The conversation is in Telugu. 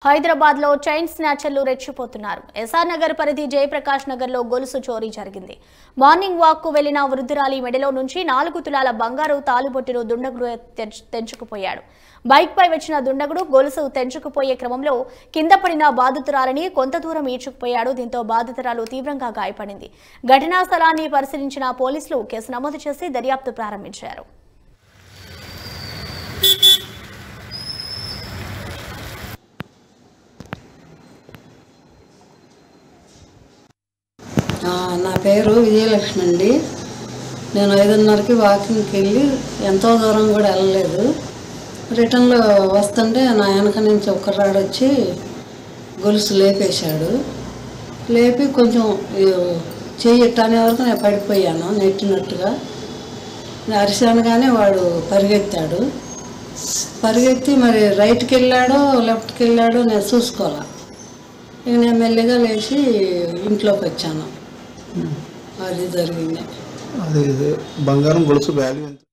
హైదరాబాద్ లో చైన్ స్నాచర్లు రెచ్చిపోతున్నారు ఎస్ఆర్ నగర్ పరిధి జయప్రకాష్ నగర్ లో గొలుసు చోరీ జరిగింది మార్నింగ్ వాక్ కు వెళ్లిన వృద్ధురాలి మెడలో నుంచి నాలుగు తులాల బంగారు తాలుబొట్టును దుండగుడు తెంచు- తెంచుకుపోయాడు బైక్ పై వచ్చిన దుండగుడు గొలుసు తెంచుకుపోయే క్రమంలో కింద పడిన బాధితురాలని కొంత దూరం ఈడ్చుకుపోయాడు దీంతో బాధితురాలు తీవ్రంగా గాయపడింది ఘటనా స్థలాన్ని పరిశీలించిన పోలీసులు కేసు నమోదు చేసి దర్యాప్తు ప్రారంభించారు ఆ, నా పేరు విజయలక్ష్మి అండి నేను ఐదున్నరకి వాకింగ్కి వెళ్ళి ఎంతో దూరం కూడా వెళ్ళలేదు రిటర్న్లో వస్తుంటే నా వెనక నుంచి ఒక్కరాడు వచ్చి గొలుసు లేపేశాడు లేపి కొంచెం ఈ, చెయ్యి అనే వరకు నేను పడిపోయాను నెట్టినట్టుగా నేను అరిశాను కానీ వాడు పరిగెత్తాడు పరిగెత్తి మరి రైట్కి వెళ్ళాడో లెఫ్ట్కి వెళ్ళాడో నేను చూసుకోవాలా ఇక నేను మెల్లిగా లేచి ఇంట్లోకి వచ్చాను అది జరిగింది అది ఇది బంగారం గొలుసు వాల్యూ ఎంత